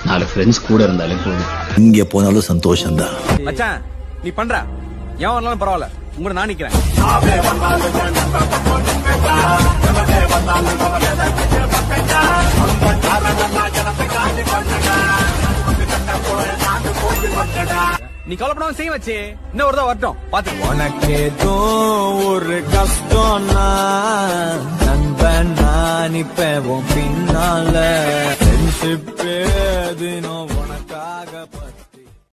நாலு ஃப்ரெண்ட்ஸ் கூட இருந்தாலே போதும் இங்க போனாலும் சந்தோஷம்தான் மச்சான் நீ பண்ற ஏன் வரலாம் பரவாயில்ல உங்களை நான் நிக்கிறேன் நீ கவலைப்படாம செய்ய வச்சு இன்னும் ஒரு தான் வரட்டும் பாத்து உனக்கேதோ ஒரு கஷ்டம்னா நண்பன் நான் இப்ப உன் பின்னால ஃப்ரெண்ட்ஷிப் தினம் உனக்காக